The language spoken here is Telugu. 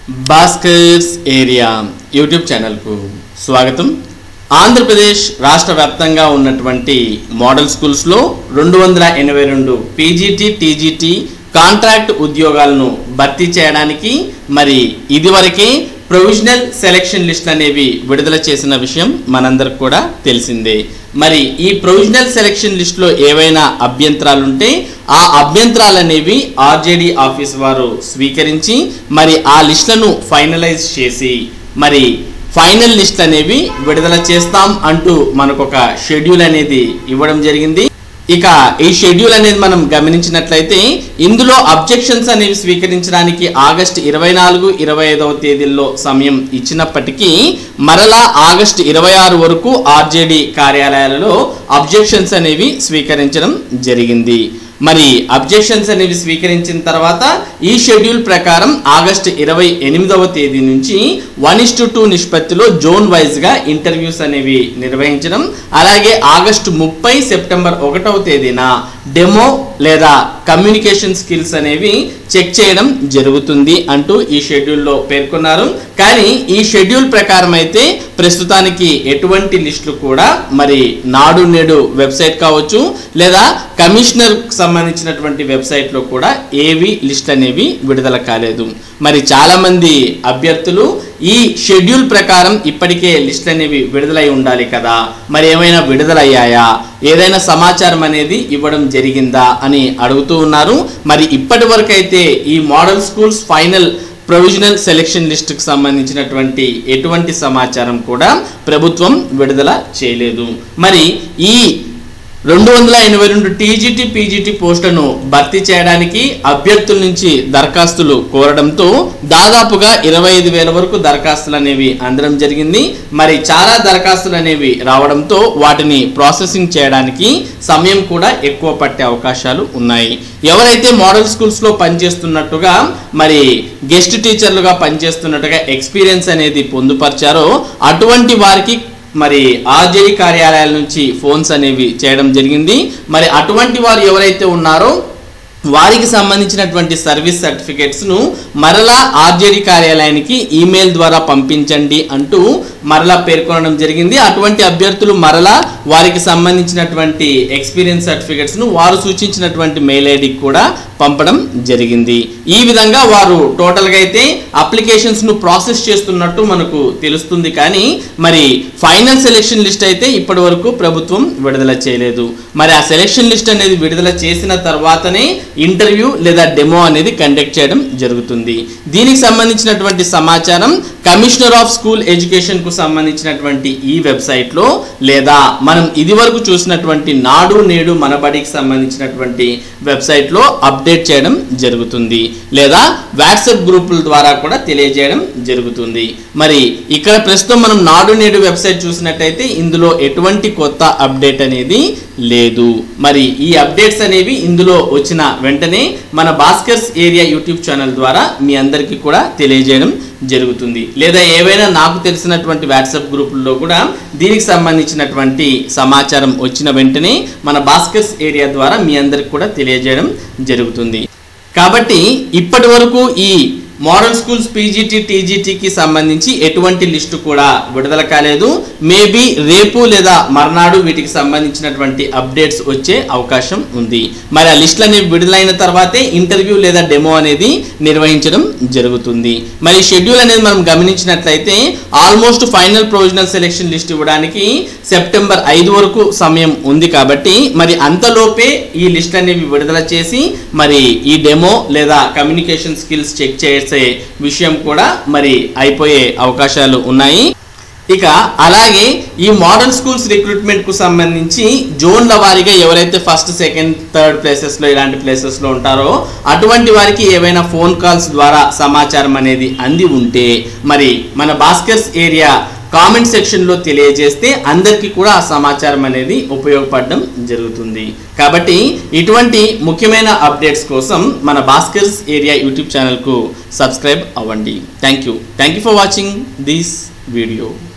భాస్కర్స్ ఏరియా యూట్యూబ్ ఛానల్కు స్వాగతం ఆంధ్రప్రదేశ్ రాష్ట్ర వ్యాప్తంగా ఉన్నటువంటి మోడల్ స్కూల్స్లో రెండు వందల ఎనభై రెండు పీజీటీ టీజీటీ కాంట్రాక్ట్ ఉద్యోగాలను భర్తీ చేయడానికి మరి ఇదివరకే ప్రొవిజనల్ సెలక్షన్ లిస్ట్ అనేవి విడుదల చేసిన విషయం మనందరికి కూడా తెలిసిందే మరి ఈ ప్రొవిజనల్ సెలక్షన్ లిస్ట్లో ఏవైనా అభ్యంతరాలుంటే ఆ అభ్యంతరాలు అనేవి ఆర్జేడీ ఆఫీస్ వారు స్వీకరించి మరి ఆ లిస్టులను ఫైనలైజ్ చేసి మరి ఫైనల్ లిస్ట్ అనేవి విడుదల చేస్తాం అంటూ మనకు ఒక షెడ్యూల్ అనేది ఇవ్వడం జరిగింది ఇక ఈ షెడ్యూల్ అనేది మనం గమనించినట్లయితే ఇందులో అబ్జెక్షన్స్ అనేవి స్వీకరించడానికి ఆగస్టు ఇరవై నాలుగు ఇరవై ఐదవ తేదీల్లో సమయం ఇచ్చినప్పటికీ మరలా ఆగస్టు ఇరవై ఆరు వరకు ఆర్జేడీ కార్యాలయాలలో అబ్జెక్షన్స్ అనేవి స్వీకరించడం జరిగింది మరి అబ్జెక్షన్స్ అనేవి స్వీకరించిన తర్వాత ఈ షెడ్యూల్ ప్రకారం ఆగస్టు ఇరవై ఎనిమిదవ తేదీ నుంచి వన్ ఇస్ టు టూ నిష్పత్తిలో జోన్ వైజ్గా ఇంటర్వ్యూస్ అనేవి నిర్వహించడం అలాగే ఆగస్టు ముప్పై సెప్టెంబర్ ఒకటవ తేదీన డెమో లేదా కమ్యూనికేషన్ స్కిల్స్ అనేవి చెక్ చేయడం జరుగుతుంది అంటూ ఈ షెడ్యూల్లో పేర్కొన్నారు కానీ ఈ షెడ్యూల్ ప్రకారం అయితే ప్రస్తుతానికి ఎటువంటి లిస్టులు కూడా మరి నాడు నేడు వెబ్సైట్ కావచ్చు లేదా కమిషనర్ సంబంధించినటువంటి వెబ్సైట్లో కూడా ఏవి లిస్ట్ అనేవి విడుదల కాలేదు మరి చాలామంది అభ్యర్థులు ఈ షెడ్యూల్ ప్రకారం ఇప్పటికే లిస్ట్ అనేవి విడుదలై ఉండాలి కదా మరి ఏమైనా విడుదలయ్యాయా ఏదైనా సమాచారం అనేది ఇవ్వడం జరిగిందా అని అడుగుతూ ఉన్నారు మరి ఇప్పటి వరకు అయితే ఈ model schools final provisional selection లిస్టుకు సంబంధించినటువంటి ఎటువంటి సమాచారం కూడా ప్రభుత్వం విడుదల చేయలేదు మరి ఈ రెండు వందల ఎనభై రెండు టీజీటీ పీజీటీ పోస్టులను భర్తీ చేయడానికి అభ్యర్థుల నుంచి దరఖాస్తులు కోరడంతో దాదాపుగా ఇరవై ఐదు వేల వరకు దరఖాస్తులు అనేవి అందడం జరిగింది మరి చాలా దరఖాస్తులు అనేవి రావడంతో వాటిని ప్రాసెసింగ్ చేయడానికి సమయం కూడా ఎక్కువ పట్టే అవకాశాలు ఉన్నాయి ఎవరైతే మోడల్ స్కూల్స్లో పనిచేస్తున్నట్టుగా మరి గెస్ట్ టీచర్లుగా పనిచేస్తున్నట్టుగా ఎక్స్పీరియన్స్ అనేది పొందుపరిచారో అటువంటి వారికి మరి ఆర్జేడీ కార్యాలయాల నుంచి ఫోన్స్ అనేవి చేయడం జరిగింది మరి అటువంటి వారు ఎవరైతే ఉన్నారో వారికి సంబంధించినటువంటి సర్వీస్ సర్టిఫికేట్స్ను మరలా ఆర్జేడీ కార్యాలయానికి ఈమెయిల్ ద్వారా పంపించండి అంటూ మరలా పేర్కొనడం జరిగింది అటువంటి అభ్యర్థులు మరలా వారికి సంబంధించినటువంటి ఎక్స్పీరియన్స్ సర్టిఫికేట్స్ను వారు సూచించినటువంటి మెయిల్ ఐడికి కూడా పంపడం జరిగింది ఈ విధంగా వారు టోటల్గా అయితే అప్లికేషన్స్ను ప్రాసెస్ చేస్తున్నట్టు మనకు తెలుస్తుంది కానీ మరి ఫైనల్ సెలెక్షన్ లిస్ట్ అయితే ఇప్పటి వరకు ప్రభుత్వం విడుదల చేయలేదు మరి ఆ సెలెక్షన్ లిస్ట్ అనేది విడుదల చేసిన తర్వాతనే ఇంటర్వ్యూ లేదా డెమో అనేది కండక్ట్ చేయడం జరుగుతుంది దీనికి సంబంధించినటువంటి సమాచారం కమిషనర్ ఆఫ్ స్కూల్ ఎడ్యుకేషన్ కు సంబంధించినటువంటి ఈ వెబ్సైట్ లో లేదా మనం ఇదివరకు చూసినటువంటి నాడు నేడు మనబడికి సంబంధించినటువంటి వెబ్సైట్ లో అప్డేట్ చేయడం జరుగుతుంది లేదా వాట్సాప్ గ్రూపుల ద్వారా కూడా తెలియజేయడం జరుగుతుంది మరి ఇక్కడ ప్రస్తుతం మనం నాడు నేడు వెబ్సైట్ చూసినట్టయితే ఇందులో ఎటువంటి కొత్త అప్డేట్ అనేది లేదు మరి ఈ అప్డేట్స్ అనేవి ఇందులో వచ్చిన వెంటనే మన భాస్కర్స్ ఏరియా యూట్యూబ్ ఛానల్ ద్వారా మీ అందరికీ కూడా తెలియజేయడం జరుగుతుంది లేదా ఏవైనా నాకు తెలిసినటువంటి వాట్సాప్ గ్రూపుల్లో కూడా దీనికి సంబంధించినటువంటి సమాచారం వచ్చిన వెంటనే మన భాస్కర్స్ ఏరియా ద్వారా మీ అందరికి కూడా తెలియజేయడం జరుగుతుంది కాబట్టి ఇప్పటి వరకు ఈ మోడల్ స్కూల్స్ పీజీటీ టీజీటీకి సంబంధించి ఎటువంటి లిస్టు కూడా విడుదల కాలేదు మేబీ రేపు లేదా మర్నాడు వీటికి సంబంధించినటువంటి అప్డేట్స్ వచ్చే అవకాశం ఉంది మరి ఆ లిస్టులు అనేవి విడుదలైన తర్వాతే ఇంటర్వ్యూ లేదా డెమో అనేది నిర్వహించడం జరుగుతుంది మరి షెడ్యూల్ అనేది మనం గమనించినట్లయితే almost final provisional selection list ఇవ్వడానికి సెప్టెంబర్ ఐదు వరకు సమయం ఉంది కాబట్టి మరి అంతలోపే ఈ లిస్ట్ అనేవి విడుదల చేసి మరి ఈ డెమో లేదా కమ్యూనికేషన్ స్కిల్స్ చెక్ చేసే విషయం కూడా మరి అయిపోయే అవకాశాలు ఉన్నాయి ఇక అలాగే ఈ మోడల్ స్కూల్స్ రిక్రూట్మెంట్ కు సంబంధించి జోన్ల వారీగా ఎవరైతే ఫస్ట్ సెకండ్ థర్డ్ ప్లేసెస్ లో ఇలాంటి ప్లేసెస్ లో ఉంటారో అటువంటి వారికి ఏవైనా ఫోన్ కాల్స్ ద్వారా సమాచారం అనేది అంది ఉంటే మరి మన భాస్కర్స్ ఏరియా కామెంట్ సెక్షన్లో తెలియజేస్తే అందరికీ కూడా ఆ సమాచారం అనేది ఉపయోగపడడం జరుగుతుంది కాబట్టి ఇటువంటి ముఖ్యమైన అప్డేట్స్ కోసం మన భాస్కర్స్ ఏరియా యూట్యూబ్ ఛానల్కు సబ్స్క్రైబ్ అవ్వండి thank you thank you for watching this video